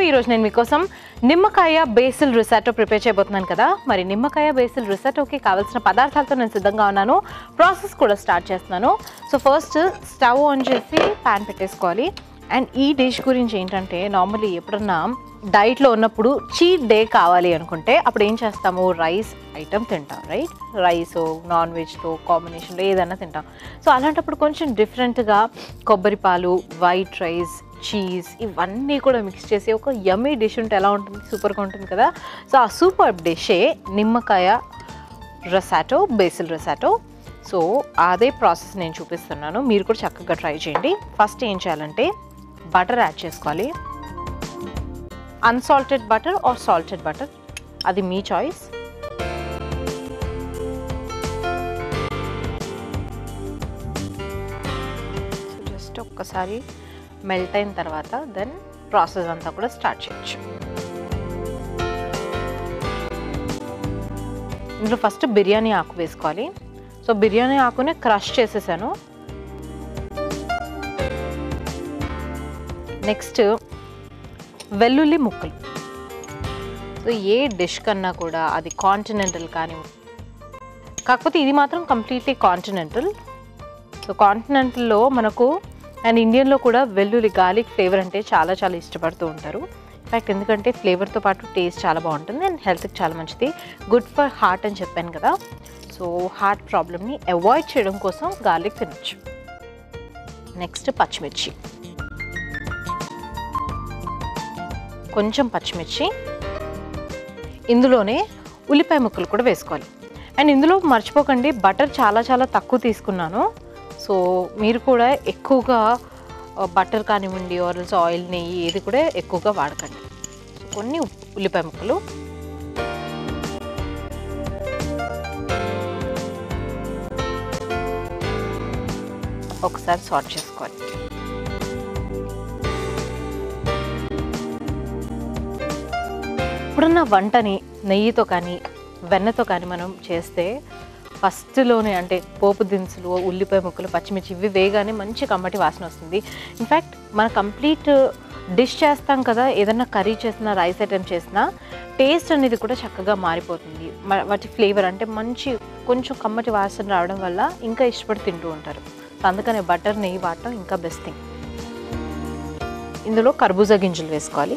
ఈరోజు నేను మీకోసం నిమ్మకాయ బేసిల్ రిసాటో ప్రిపేర్ చేయబోతున్నాను కదా మరి నిమ్మకాయ బేసిల్ రిసాటోకి కావాల్సిన పదార్థాలతో నేను సిద్ధంగా ఉన్నాను ప్రాసెస్ కూడా స్టార్ట్ చేస్తున్నాను సో ఫస్ట్ స్టవ్ ఆన్ చేసి ప్యాన్ పెట్టేసుకోవాలి అండ్ ఈ డిష్ గురించి ఏంటంటే నార్మల్లీ ఎప్పుడన్నా డైట్లో ఉన్నప్పుడు చీట్ డే కావాలి అనుకుంటే అప్పుడు ఏం చేస్తాము రైస్ ఐటమ్ తింటాం రైట్ రైస్ నాన్ వెజ్తో కాంబినేషన్లో ఏదైనా తింటాం సో అలాంటప్పుడు కొంచెం డిఫరెంట్గా కొబ్బరి పాలు వైట్ రైస్ చీజ్ ఇవన్నీ కూడా మిక్స్ చేసి ఒక యమ్మీ డిష్ ఉంటే ఎలా ఉంటుంది సూపర్గా ఉంటుంది కదా సో ఆ సూపర్ డిషే నిమ్మకాయ రసాటో బేసిల్ రసాటో సో అదే ప్రాసెస్ నేను చూపిస్తున్నాను మీరు కూడా చక్కగా ట్రై చేయండి ఫస్ట్ ఏం చేయాలంటే బటర్ యాడ్ చేసుకోవాలి unsalted butter or salted butter అది మీ చాయిస్ సో జస్ట్ ఒక్కసారి మెల్ట్ అయిన తర్వాత దెన్ ప్రాసెస్ అంతా కూడా స్టార్ట్ చేయొచ్చు ఇందులో ఫస్ట్ బిర్యానీ ఆకు వేసుకోవాలి సో బిర్యానీ ఆకుని క్రష్ చేసేసాను నెక్స్ట్ వెల్లుల్లి ముక్కలు సో ఏ డిష్ కన్నా కూడా అది కాంటినెంటల్ కానీ కాకపోతే ఇది మాత్రం కంప్లీట్లీ కాంటినెంటల్ సో కాంటినెంటల్లో మనకు అండ్ ఇండియన్లో కూడా వెల్లుల్లి గార్లిక్ ఫ్లేవర్ అంటే చాలా చాలా ఇష్టపడుతూ ఉంటారు ఇన్ఫ్యాక్ట్ ఎందుకంటే ఫ్లేవర్తో పాటు టేస్ట్ చాలా బాగుంటుంది అండ్ హెల్త్కి చాలా మంచిది గుడ్ ఫర్ హార్ట్ అని చెప్పాను కదా సో హార్ట్ ప్రాబ్లమ్ని అవాయిడ్ చేయడం కోసం గార్లిక్ తినొచ్చు నెక్స్ట్ పచ్చిమిర్చి కొంచెం పచ్చిమిర్చి ఇందులోనే ఉల్లిపాయ ముక్కలు కూడా వేసుకోవాలి అండ్ ఇందులో మర్చిపోకండి బటర్ చాలా చాలా తక్కువ తీసుకున్నాను సో మీరు కూడా ఎక్కువగా బటర్ కానివ్వండి ఆరల్స్ ఆయిల్ నెయ్యి ఏది కూడా ఎక్కువగా వాడకండి సో కొన్ని ఉల్లిపాయ ముక్కలు ఒకసారి సార్ట్ చేసుకోవాలి ఇప్పుడున్న వంటని నెయ్యితో కానీ వెన్నతో కానీ మనం చేస్తే ఫస్ట్లోనే అంటే పోపు దినుసులు ఉల్లిపాయ ముక్కలు పచ్చిమిర్చి ఇవి వేగానే మంచి కమ్మటి వాసన వస్తుంది ఇన్ఫ్యాక్ట్ మన కంప్లీట్ డిష్ చేస్తాం కదా ఏదన్నా కర్రీ చేసినా రైస్ ఐటెం చేసినా టేస్ట్ అనేది కూడా చక్కగా మారిపోతుంది మ- వాటి ఫ్లేవర్ అంటే మంచి కొంచెం కమ్మటి వాసన రావడం వల్ల ఇంకా ఇష్టపడి తింటూ ఉంటారు సో అందుకనే బటర్ నెయ్యి వాడటం ఇంకా బెస్ట్ థింగ్ ఇందులో కర్బూజా గింజలు వేసుకోవాలి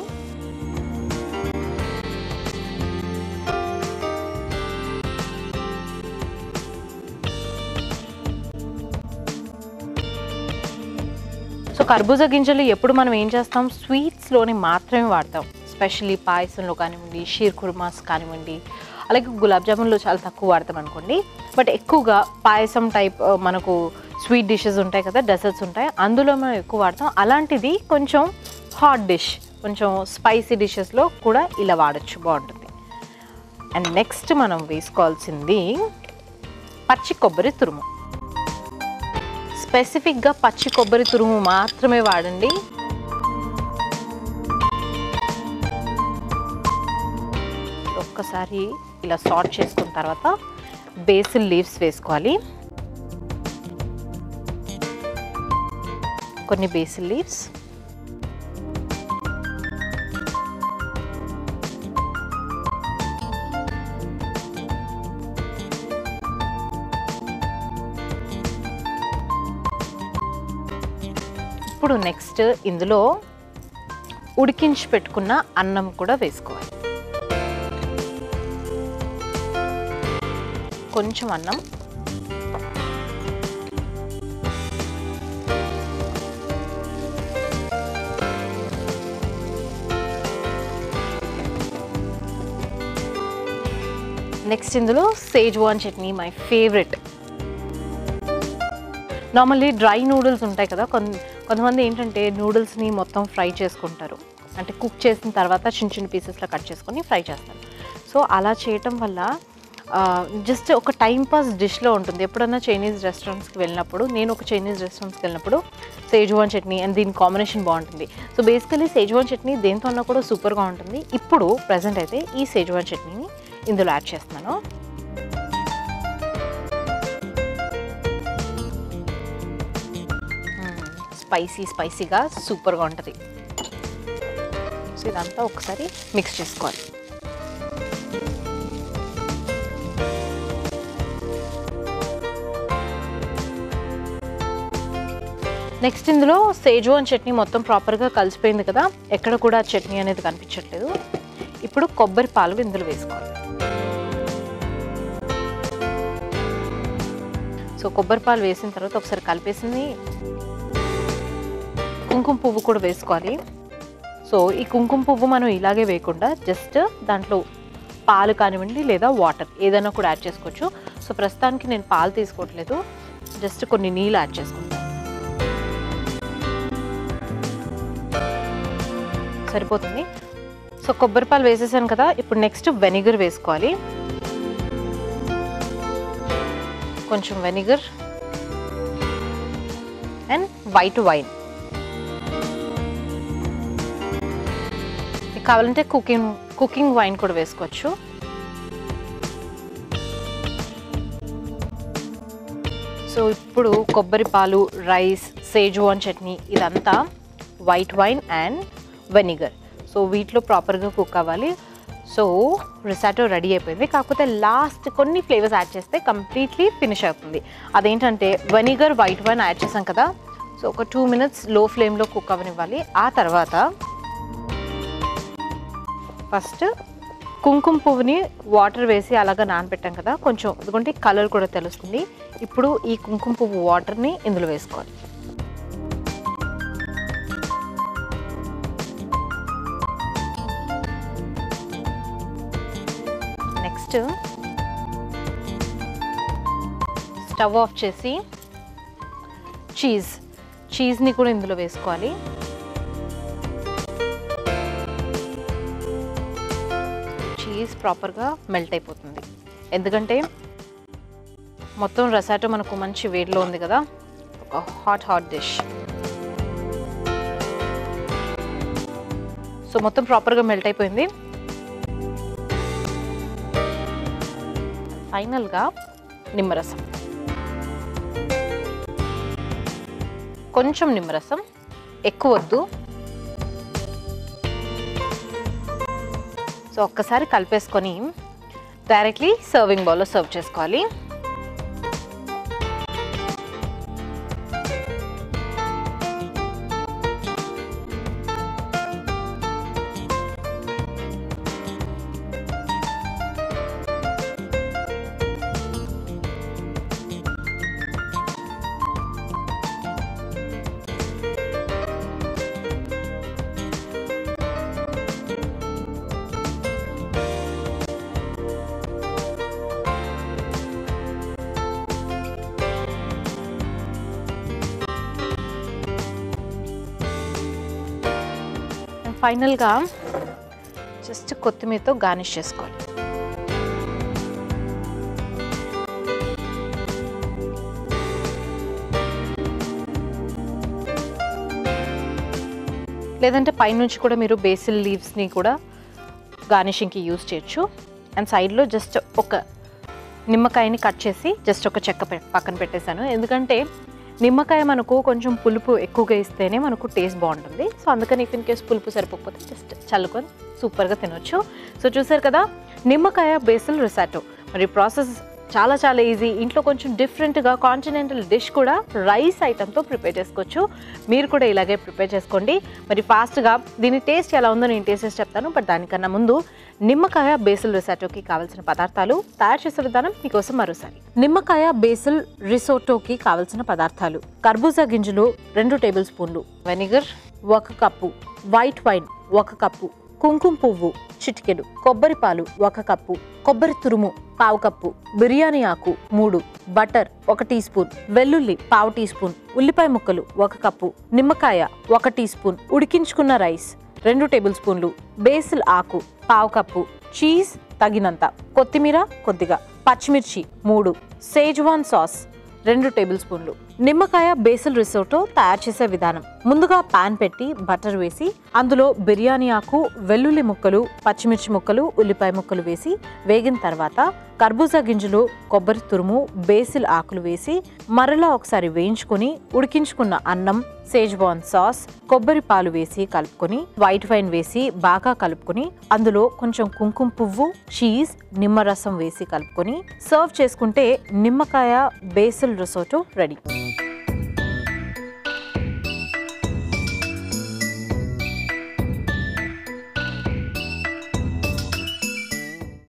సో కర్బూజా గింజలు ఎప్పుడు మనం ఏం చేస్తాం స్వీట్స్లోనే మాత్రమే వాడతాం స్పెషల్లీ పాయసంలో కానివ్వండి షీర్ కుర్మాస్ కానివ్వండి అలాగే గులాబ్ జామున్లో చాలా తక్కువ వాడతాం అనుకోండి బట్ ఎక్కువగా పాయసం టైప్ ఆ, మనకు స్వీట్ డిషెస్ ఉంటాయి కదా డెసర్ట్స్ ఉంటాయి అందులో మనం ఎక్కువ వాడతాం అలాంటిది కొంచెం హాట్ డిష్ కొంచెం స్పైసీ డిషెస్లో కూడా ఇలా వాడచ్చు బాగుంటుంది అండ్ నెక్స్ట్ మనం వేసుకోవాల్సింది పచ్చి కొబ్బరి తురుము స్పెసిఫిక్గా పచ్చి కొబ్బరి తురుము మాత్రమే వాడండి ఒక్కసారి ఇలా సార్ట్ చేసుకున్న తర్వాత బేసిల్ లీవ్స్ వేసుకోవాలి కొన్ని బేసిల్ లీవ్స్ ఇప్పుడు నెక్స్ట్ ఇందులో ఉడికించి పెట్టుకున్న అన్నం కూడా వేసుకోవాలి కొంచెం అన్నం నెక్స్ట్ ఇందులో Schezwan chutney my favourite normally dry noodles ఉంటాయి కదా కొన్ కొంతమంది ఏంటంటే నూడిల్స్ని మొత్తం ఫ్రై చేసుకుంటారు అంటే కుక్ చేసిన తర్వాత చిన్న చిన్న పీసెస్లో కట్ చేసుకొని ఫ్రై చేస్తారు సో అలా చేయటం వల్ల జస్ట్ ఒక టైం పాస్ డిష్లో ఉంటుంది ఎప్పుడన్నా చైనీస్ రెస్టారెంట్స్కి వెళ్ళినప్పుడు నేను ఒక చైనీస్ రెస్టారెంట్స్కి వెళ్ళినప్పుడు సేజ్వాన్ చట్నీ అండ్ దీని కాంబినేషన్ బాగుంటుంది సో బేసికలీ సేజ్వాన్ చట్నీ దేంతో అన్నా కూడా సూపర్గా ఉంటుంది ఇప్పుడు ప్రజెంట్ అయితే ఈ సేజ్వాన్ చట్నీని ఇందులో యాడ్ చేస్తున్నాను స్పైసీ స్పైసీగా సూపర్గా ఉంటుంది సో ఇదంతా ఒకసారి మిక్స్ చేసుకోవాలి నెక్స్ట్ ఇందులో సేజ్వాన్ చట్నీ మొత్తం ప్రాపర్గా కలిసిపోయింది కదా ఎక్కడ కూడా చట్నీ అనేది కనిపించట్లేదు ఇప్పుడు కొబ్బరి పాలు ఇందులో వేసుకోవాలి సో కొబ్బరి పాలు వేసిన తర్వాత ఒకసారి కలిపేసింది కుంకుమ పువ్వు కూడా వేసుకోవాలి సో ఈ కుంకుమ పువ్వు మనం ఇలాగే వేయకుండా జస్ట్ దాంట్లో పాలు కానివ్వండి లేదా వాటర్ ఏదైనా కూడా యాడ్ చేసుకోవచ్చు సో ప్రస్తుతానికి నేను పాలు తీసుకోవట్లేదు జస్ట్ కొన్ని నీళ్ళు యాడ్ చేసుకుంటాను సరిపోతుంది సో కొబ్బరి పాలు వేసేసాను కదా ఇప్పుడు నెక్స్ట్ వెనిగర్ వేసుకోవాలి కొంచెం వెనిగర్ అండ్ వైట్ వైన్ మీకు కావాలంటే కుకింగ్ కుకింగ్ వైన్ కూడా వేసుకోవచ్చు సో ఇప్పుడు కొబ్బరి పాలు రైస్ సేజువాన్ చట్నీ ఇదంతా white wine and vinegar so వీటిలో ప్రాపర్గా కుక్ అవ్వాలి సో రిసాటో రెడీ అయిపోయింది కాకపోతే లాస్ట్ కొన్ని ఫ్లేవర్స్ యాడ్ చేస్తే కంప్లీట్లీ ఫినిష్ అవుతుంది అదేంటంటే వెనిగర్ వైట్ వైన్ యాడ్ చేసాం కదా సో ఒక టూ మినిట్స్ లో ఫ్లేమ్లో కుక్ అవ్వనివ్వాలి ఆ తర్వాత ఫస్ట్ కుంకుమ పువ్వుని వాటర్ వేసి అలాగా నానబెట్టాం కదా కొంచెం ఎందుకంటే కలర్ కూడా తెలుస్తుంది ఇప్పుడు ఈ కుంకుమ పువ్వు వాటర్ని ఇందులో వేసుకోవాలి నెక్స్ట్ స్టవ్ ఆఫ్ చేసి చీజ్ చీజ్ని కూడా ఇందులో వేసుకోవాలి చీజ్ ప్రాపర్గా మెల్ట్ అయిపోతుంది ఎందుకంటే మొత్తం రసాటో మనకు మంచి వేడిలో ఉంది కదా ఒక హాట్ హాట్ డిష్ సో మొత్తం ప్రాపర్గా మెల్ట్ అయిపోయింది ఫైనల్గా నిమ్మరసం కొంచెం నిమ్మరసం ఎక్కువ వద్దు సో ఒక్కసారి కలిపేసుకొని డైరెక్ట్లీ సర్వింగ్ బౌల్లో సర్వ్ చేసుకోవాలి అండ్ ఫైనల్గా జస్ట్ కొత్తిమీరతో గార్నిష్ చేసుకోవాలి లేదంటే పైనుంచి కూడా మీరు బేసిల్ లీవ్స్ని కూడా గార్నిషింగ్కి యూస్ చేయొచ్చు అండ్ సైడ్లో జస్ట్ ఒక నిమ్మకాయని కట్ చేసి జస్ట్ ఒక చెక్క పె- పక్కన పెట్టేశాను ఎందుకంటే నిమ్మకాయ మనకు కొంచెం పులుపు ఎక్కువగా ఇస్తేనే మనకు టేస్ట్ బాగుంటుంది సో అందుకని ఇఫ్ ఇన్ కేస్ పులుపు సరిపోకపోతే జస్ట్ చల్లుకొని సూపర్గా తినొచ్చు సో చూసారు కదా నిమ్మకాయ బేసిల్ రిసాటో మరి ప్రాసెస్ చాలా చాలా ఈజీ ఇంట్లో కొంచెం డిఫరెంట్గా కాంటినెంటల్ డిష్ కూడా రైస్ ఐటమ్తో ప్రిపేర్ చేసుకోవచ్చు మీరు కూడా ఇలాగే ప్రిపేర్ చేసుకోండి మరి ఫాస్ట్గా దీని టేస్ట్ ఎలా ఉందో నేను టేస్ట్ చేసి చెప్తాను బట్ దానికన్నా ముందు నిమ్మకాయ బేసిల్ రిసాటోకి కావాల్సిన పదార్థాలు తయారు చేసే విధానం మీకోసం మరోసారి నిమ్మకాయ బేసిల్ రిసోటోకి కావలసిన పదార్థాలు కర్బూజా గింజలు రెండు టేబుల్ స్పూన్లు వెనిగర్ ఒక కప్పు వైట్ వైన్ ఒక కప్పు కుంకుమ పువ్వు చిటికెడు కొబ్బరి పాలు ఒక కప్పు కొబ్బరి తురుము పావు కప్పు బిర్యానీ ఆకు మూడు బటర్ ఒక టీ స్పూన్ వెల్లుల్లి పావు టీ స్పూన్ ఉల్లిపాయ ముక్కలు ఒక కప్పు నిమ్మకాయ ఒక టీ స్పూన్ ఉడికించుకున్న రైస్ రెండు టేబుల్ స్పూన్లు బేసిల్ ఆకు పావు కప్పు చీజ్ తగినంత కొత్తిమీర కొద్దిగా పచ్చిమిర్చి మూడు సేజ్వాన్ సాస్ రెండు టేబుల్ స్పూన్లు నిమ్మకాయ బేసిల్ రిసోటో తయారు చేసే విధానం ముందుగా పాన్ పెట్టి బటర్ వేసి అందులో బిర్యానీ ఆకు వెల్లుల్లి ముక్కలు పచ్చిమిర్చి ముక్కలు ఉల్లిపాయ ముక్కలు వేసి వేగిన తర్వాత కర్బూజా గింజలు కొబ్బరి తురుము బేసిల్ ఆకులు వేసి మరలా ఒకసారి వేయించుకొని ఉడికించుకున్న అన్నం సేజ్వాన్ సాస్ కొబ్బరి పాలు వేసి కలుపుకొని వైట్ వైన్ వేసి బాగా కలుపుకొని అందులో కొంచెం కుంకుమ పువ్వు చీజ్ నిమ్మరసం వేసి కలుపుకొని సర్వ్ చేసుకుంటే నిమ్మకాయ బేసిల్ రిసోటో రెడీ